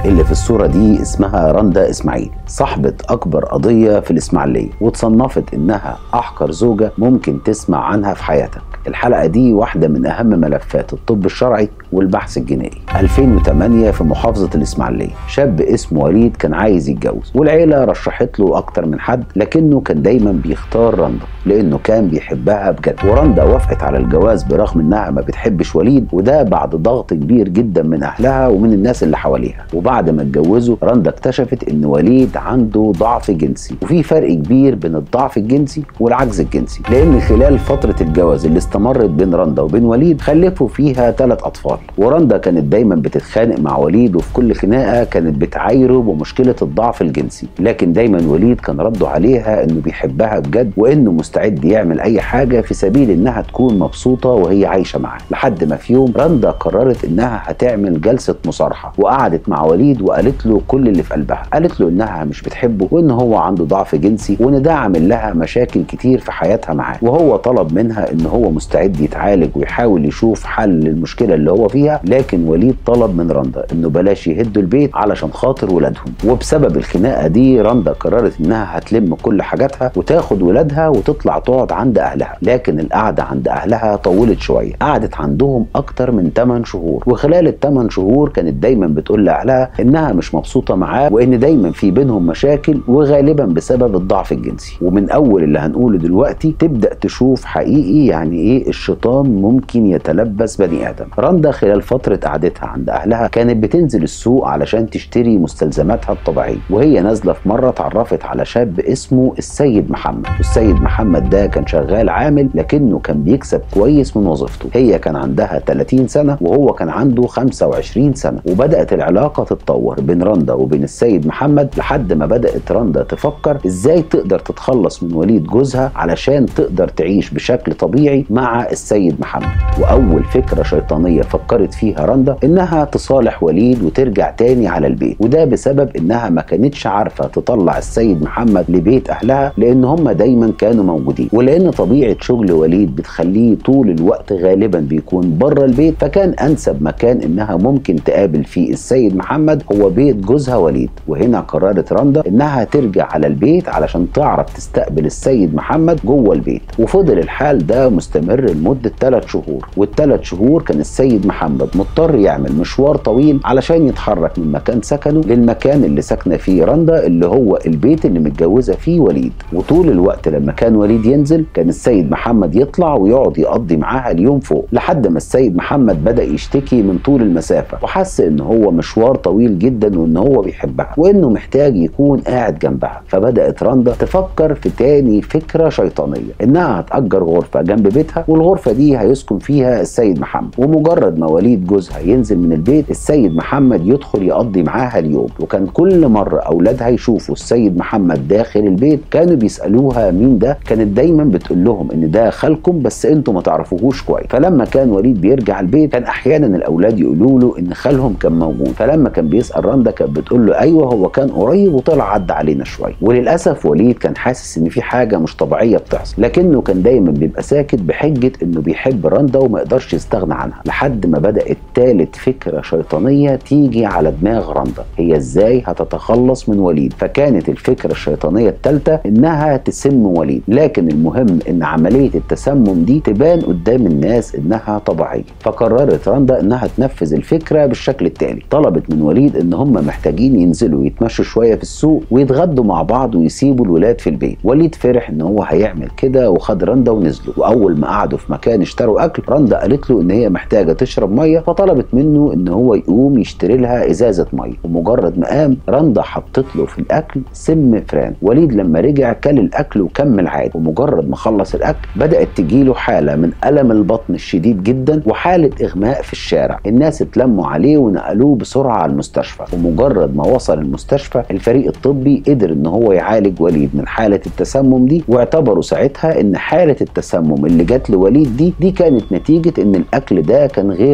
اللي في الصورة دي اسمها رندا إسماعيل صاحبة أكبر قضية في الإسماعيلية وتصنفت إنها أحقر زوجة ممكن تسمع عنها في حياتك الحلقة دي واحدة من أهم ملفات الطب الشرعي والبحث الجنائي 2008 في محافظة الإسماعيلية شاب اسمه وليد كان عايز يتجوز والعيلة رشحت له أكتر من حد لكنه كان دايما بيختار رندا لأنه كان بيحبها بجد ورندا وافقت على الجواز برغم إنها ما بتحبش وليد وده بعد ضغط كبير جدا من أهلها ومن الناس اللي حواليها وبعد ما اتجوزوا رندا اكتشفت إن وليد عنده ضعف جنسي وفي فرق كبير بين الضعف الجنسي والعجز الجنسي لأن خلال فترة الجواز اللي استمرت بين رندا وبين وليد خلفوا فيها ثلاث أطفال ورندا كانت دايما بتتخانق مع وليد وفي كل خناقة كانت بتعايره بمشكلة الضعف الجنسي لكن دايما وليد كان رده عليها إنه بيحبها بجد وإنه مستعد يعمل أي حاجة في سبيل إنها تكون مبسوطة وهي عايشة معاه لحد ما في يوم رندا قررت إنها هتعمل جلسة مصارحة وقعدت مع وليد وقالت له كل اللي في قلبها قالت له إنها مش بتحبه وإن هو عنده ضعف جنسي وإن ده عامل لها مشاكل كتير في حياتها معاه وهو طلب منها إن هو مستعد يتعالج ويحاول يشوف حل للمشكلة اللي هو فيها لكن وليد طلب من رندا إنه بلاش يهدوا البيت علشان خاطر ولادهم وبسبب الخناقة دي رندا قررت إنها هتلم كل حاجاتها وتاخد ولادها وتطلع تقعد عند أهلها لكن القعدة عند أهلها طولت شوية قعدت عندهم أكتر من 8 شهور وخلال ال 8 شهور كانت دايما بتقول لأهلها إنها مش مبسوطة معاه وإن دايما في بينهم مشاكل وغالبا بسبب الضعف الجنسي ومن أول اللي هنقوله دلوقتي تبدأ تشوف حقيقي يعني إيه الشيطان ممكن يتلبس بني آدم رندا خلال فترة قعدتها عند أهلها كانت بتنزل السوق علشان تشتري مستلزماتها الطبيعية وهي نازلة في مرة اتعرفت على شاب اسمه السيد محمد والسيد محمد ده كان شغال عامل لكنه كان بيكسب كويس من وظيفته هي كان عندها 30 سنة وهو كان عنده 25 سنة وبدأت العلاقة تتطور بين رندا وبين السيد محمد لحد ما بدأت رندا تفكر ازاي تقدر تتخلص من وليد جوزها علشان تقدر تعيش بشكل طبيعي مع السيد محمد وأول فكرة شيطانية فكرت فيها رندا إنها تصالح وليد وترجع تاني على البيت وده بسبب إنها ما كانتش عارفة تطلع السيد محمد لبيت أهلها لأن هم دايما كانوا موجودين ولأن طبيعة شغل وليد بتخليه طول الوقت غالبا بيكون بره البيت فكان أنسب مكان إنها ممكن تقابل فيه السيد محمد هو بيت جوزها وليد وهنا قررت رندا إنها ترجع على البيت علشان تعرف تستقبل السيد محمد جوه البيت وفضل الحال ده مستمر لمدة ثلاث شهور والثلاث شهور كان السيد محمد مضطر يعمل مشوار طويل علشان يتحرك من مكان سكنه للمكان اللي ساكنه فيه رندا اللي هو البيت اللي متجوزه فيه وليد وطول الوقت لما كان وليد ينزل كان السيد محمد يطلع ويقعد يقضي معاها اليوم فوق لحد ما السيد محمد بدا يشتكي من طول المسافه وحس ان هو مشوار طويل جدا وان هو بيحبها وانه محتاج يكون قاعد جنبها فبدات رندا تفكر في تاني فكره شيطانيه انها هتاجر غرفه جنب بيتها والغرفه دي هيسكن فيها السيد محمد ومجرد ما وليد جوزها ينزل من البيت السيد محمد يدخل يقضي معاها اليوم وكان كل مره اولادها يشوفوا السيد محمد داخل البيت كانوا بيسالوها مين ده كانت دايما بتقول لهم ان ده خالكم بس انتوا ما تعرفوهوش كويس فلما كان وليد بيرجع البيت كان احيانا الاولاد يقولوا له ان خالهم كان موجود فلما كان بيسال رندا كانت بتقول له ايوه هو كان قريب وطلع عدى علينا شويه وللاسف وليد كان حاسس ان في حاجه مش طبيعيه بتحصل لكنه كان دايما بيبقى ساكت بحجه انه بيحب رندا وما يقدرش يستغنى عنها لحد ما بدات تالت فكره شيطانيه تيجي على دماغ رندا هي ازاي هتتخلص من وليد فكانت الفكره الشيطانيه الثالثه انها تسم وليد لكن المهم ان عمليه التسمم دي تبان قدام الناس انها طبيعيه فقررت رندا انها تنفذ الفكره بالشكل التالي طلبت من وليد ان هم محتاجين ينزلوا يتمشوا شويه في السوق ويتغدوا مع بعض ويسيبوا الولاد في البيت وليد فرح ان هو هيعمل كده وخد رندا ونزلوا واول ما قعدوا في مكان اشتروا اكل رندا قالت له ان هي محتاجه تشرب ميه فطلبت منه ان هو يقوم يشتري لها ازازه ميه ومجرد ما قام رندا حطت له في الاكل سم فران وليد لما رجع كل الاكل وكمل عادي ومجرد ما خلص الاكل بدات تجيله حاله من الم البطن الشديد جدا وحاله اغماء في الشارع الناس اتلموا عليه ونقلوه بسرعه على المستشفى ومجرد ما وصل المستشفى الفريق الطبي قدر ان هو يعالج وليد من حاله التسمم دي واعتبروا ساعتها ان حاله التسمم اللي جات لوليد دي دي كانت نتيجه ان الاكل ده كان غير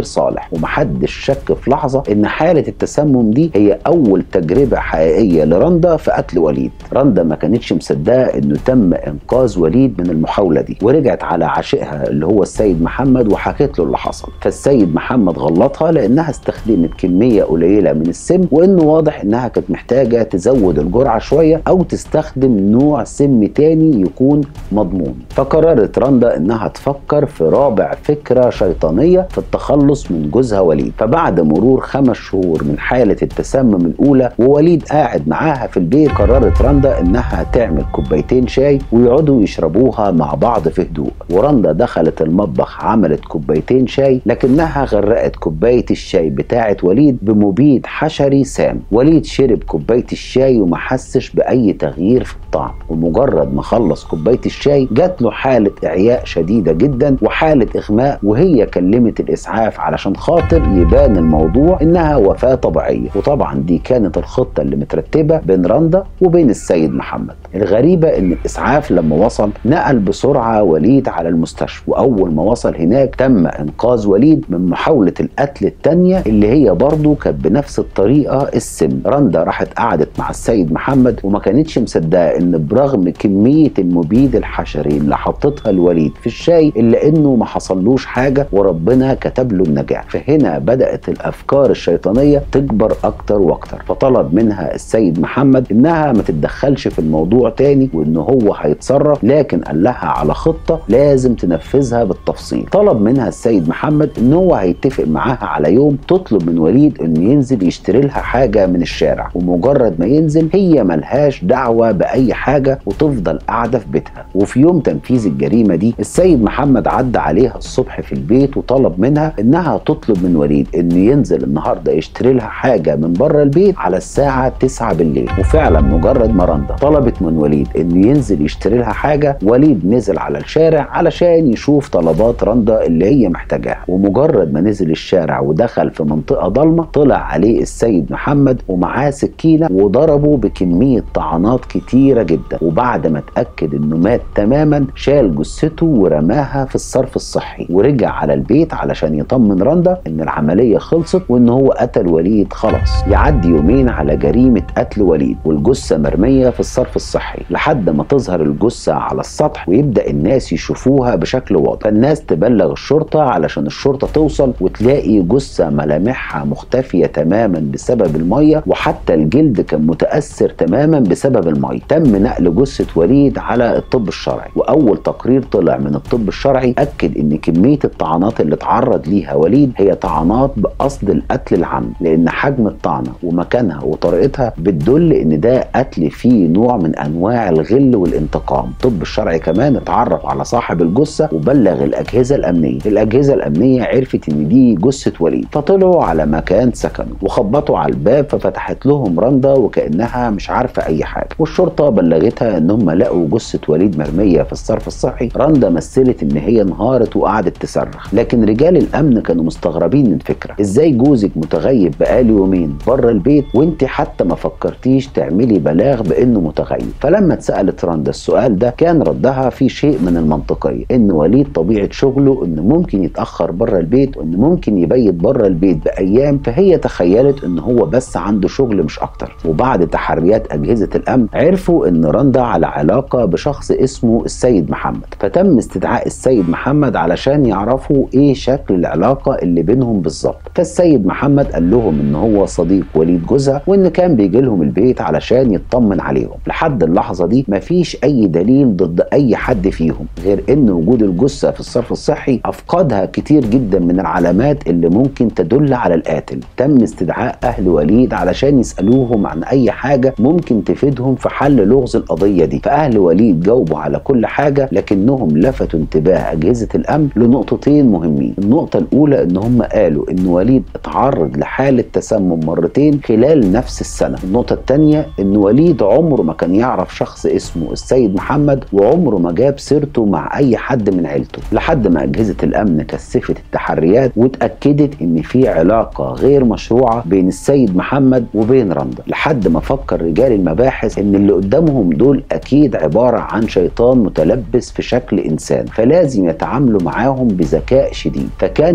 غير صالح ومحدش شك في لحظه ان حاله التسمم دي هي اول تجربه حقيقيه لرندا في قتل وليد رندا ما كانتش مصدقه انه تم انقاذ وليد من المحاوله دي ورجعت على عاشقها اللي هو السيد محمد وحكت له اللي حصل فالسيد محمد غلطها لانها استخدمت كميه قليله من السم وانه واضح انها كانت محتاجه تزود الجرعه شويه او تستخدم نوع سم تاني يكون مضمون فقررت رندا انها تفكر في رابع فكره شيطانيه في التخلص من جوزها وليد فبعد مرور خمس شهور من حاله التسمم الاولى ووليد قاعد معاها في البيت قررت رندا انها تعمل كوبايتين شاي ويقعدوا يشربوها مع بعض في هدوء ورندا دخلت المطبخ عملت كوبايتين شاي لكنها غرقت كوبايه الشاي بتاعه وليد بمبيد حشري سام وليد شرب كوبايه الشاي وما حسش باي تغيير في الطعم ومجرد ما خلص كوبايه الشاي جات له حاله اعياء شديده جدا وحاله اغماء وهي كلمت الاسعاف علشان خاطر يبان الموضوع انها وفاه طبيعيه وطبعا دي كانت الخطه اللي مترتبه بين رندا وبين السيد محمد الغريبه ان الاسعاف لما وصل نقل بسرعه وليد على المستشفى واول ما وصل هناك تم انقاذ وليد من محاوله القتل الثانيه اللي هي برضه كانت بنفس الطريقه السم رندا راحت قعدت مع السيد محمد وما كانتش مصدقه ان برغم كميه المبيد الحشري اللي حطتها الوليد في الشاي الا انه ما حصلوش حاجه وربنا كتب له النجاح فهنا بدات الافكار الشيطانيه تكبر اكتر واكتر فطلب منها السيد محمد انها ما تتدخلش في الموضوع تاني وان هو هيتصرف لكن قال لها على خطه لازم تنفذها بالتفصيل طلب منها السيد محمد ان هو هيتفق معاها على يوم تطلب من وليد انه ينزل يشتري لها حاجه من الشارع ومجرد ما ينزل هي ملهاش دعوه باي حاجه وتفضل قاعده في بيتها وفي يوم تنفيذ الجريمه دي السيد محمد عدى عليها الصبح في البيت وطلب منها انها تطلب من وليد انه ينزل النهارده يشتري لها حاجه من بره البيت على الساعه 9 بالليل وفعلا مجرد ما رندا طلبت من وليد انه ينزل يشتري لها حاجه وليد نزل على الشارع علشان يشوف طلبات رندا اللي هي محتاجاها ومجرد ما نزل الشارع ودخل في منطقه ضلمه طلع عليه السيد محمد ومعاه سكينه وضربه بكميه طعنات كتيره جدا وبعد ما اتاكد انه مات تماما شال جثته ورماها في الصرف الصحي ورجع على البيت علشان يطمن رندا ان العمليه خلصت وان هو قتل وليد خلاص يعدي يومين على جريمه قتل وليد والجثه مرميه في الصرف الصحي لحد ما تظهر الجثه على السطح ويبدا الناس يشوفوها بشكل واضح فالناس تبلغ الشرطه علشان الشرطه توصل وتلاقي جثه ملامحها مختفيه تماما بسبب الميه وحتى الجلد كان متاثر تماما بسبب الميه تم نقل جثه وليد على الطب الشرعي واول تقرير طلع من الطب الشرعي اكد ان كميه الطعنات اللي اتعرض ليها وليد هي طعنات بقصد القتل العمد لان حجم الطعنه ومكانها وطريقتها بتدل ان ده قتل فيه نوع من انواع الغل والانتقام الطب الشرعي كمان اتعرف على صاحب الجثه وبلغ الاجهزه الامنيه الاجهزه الامنيه عرفت ان دي جثه وليد فطلعوا على مكان سكنه وخبطوا على الباب ففتحت لهم رندا وكانها مش عارفه اي حاجه والشرطه بلغتها ان هم لقوا جثه وليد مرميه في الصرف الصحي رندا مثلت ان هي انهارت وقعدت تصرخ لكن رجال الامن كانوا مستغربين من الفكره ازاي جوزك متغيب بقاله يومين بره البيت وانت حتى ما فكرتيش تعملي بلاغ بانه متغيب فلما اتسالت رندا السؤال ده كان ردها في شيء من المنطقيه ان وليد طبيعه شغله انه ممكن يتاخر بره البيت وانه ممكن يبيت بره البيت بايام فهي تخيلت ان هو بس عنده شغل مش اكتر وبعد تحريات اجهزه الامن عرفوا ان رندا على علاقه بشخص اسمه السيد محمد فتم استدعاء السيد محمد علشان يعرفوا ايه شكل العلاقه اللي بينهم بالظبط فالسيد محمد قال لهم ان هو صديق وليد جوزها وان كان بيجي لهم البيت علشان يطمن عليهم لحد اللحظه دي مفيش اي دليل ضد اي حد فيهم غير ان وجود الجثه في الصرف الصحي افقدها كتير جدا من العلامات اللي ممكن تدل على القاتل تم استدعاء اهل وليد علشان يسالوهم عن اي حاجه ممكن تفيدهم في حل لغز القضيه دي فاهل وليد جاوبوا على كل حاجه لكنهم لفتوا انتباه اجهزه الامن لنقطتين مهمين النقطه الاولى ان هم قالوا ان وليد اتعرض لحاله تسمم مرتين خلال نفس السنه النقطه الثانيه ان وليد عمره ما كان يعرف شخص اسمه السيد محمد وعمره ما جاب سيرته مع اي حد من عيلته لحد ما اجهزه الامن كثفت التحريات واتاكدت ان في علاقه غير مشروعه بين السيد محمد وبين رندا لحد ما فكر رجال المباحث ان اللي قدامهم دول اكيد عباره عن شيطان متلبس في شكل انسان فلازم يتعاملوا معاهم بذكاء شديد فكان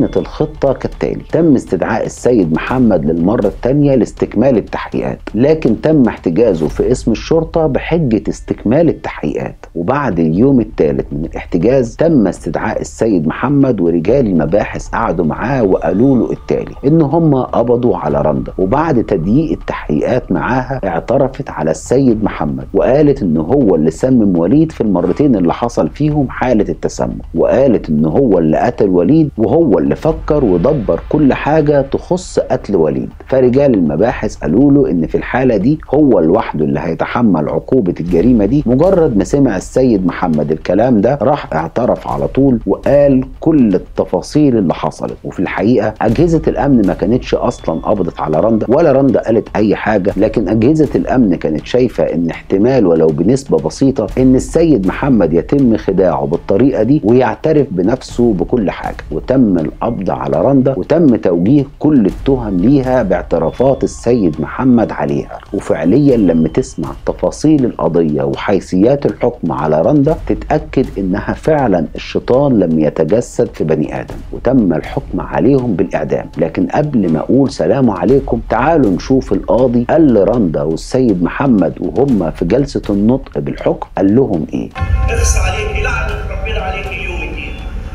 كانت الخطة كالتالي تم استدعاء السيد محمد للمرة الثانية لاستكمال التحقيقات لكن تم احتجازه في اسم الشرطة بحجة استكمال التحقيقات وبعد اليوم الثالث من الاحتجاز تم استدعاء السيد محمد ورجال المباحث قعدوا معاه وقالوا له التالي ان هم قبضوا على رندا وبعد تضييق التحقيقات معاها اعترفت على السيد محمد وقالت ان هو اللي سمم وليد في المرتين اللي حصل فيهم حالة التسمم وقالت ان هو اللي قتل وليد وهو اللي فكر ودبر كل حاجة تخص قتل وليد فرجال المباحث قالوا له ان في الحالة دي هو لوحده اللي هيتحمل عقوبة الجريمة دي مجرد ما سمع السيد محمد الكلام ده راح اعترف على طول وقال كل التفاصيل اللي حصلت وفي الحقيقة أجهزة الأمن ما كانتش أصلا قبضت على رندا ولا رندا قالت أي حاجة لكن أجهزة الأمن كانت شايفة إن احتمال ولو بنسبة بسيطة إن السيد محمد يتم خداعه بالطريقة دي ويعترف بنفسه بكل حاجة وتم القبض على رندا وتم توجيه كل التهم ليها باعترافات السيد محمد عليها وفعليا لما تسمع تفاصيل القضية وحيثيات الحكم على رندا تتأكد إنها فعلا الشيطان لم يتجسد في بني آدم وتم الحكم عليهم بالإعدام لكن قبل ما أقول سلام عليكم تعالوا نشوف القاضي قال لرندا والسيد محمد وهم في جلسة النطق بالحكم قال لهم إيه اخس عليك لعنة ربنا عليك اليوم الدين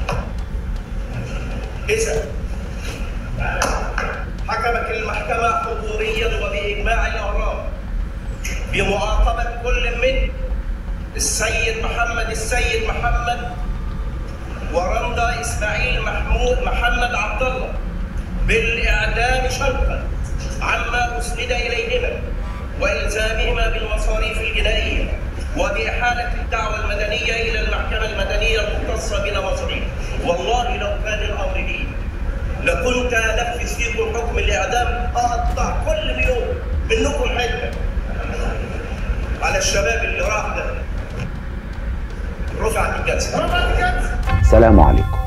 إذا حكمت المحكمة حضوريا وبإجماع الآراء بمعاقبة كل من السيد محمد السيد محمد ورندا إسماعيل محمود محمد عبد الله بالإعدام شرطا عما أسند إليهما وإلزامهما بالمصاريف الجنائية وبإحالة الدعوى المدنية إلى المحكمة المدنية المختصة بنا مصري والله لو كان الأمر لي لكنت أنفذ فيكم حكم الإعدام أقطع كل يوم منكم حتة على الشباب اللي راح ده رفعت الجلسة رفعت الجلسة سلام عليكم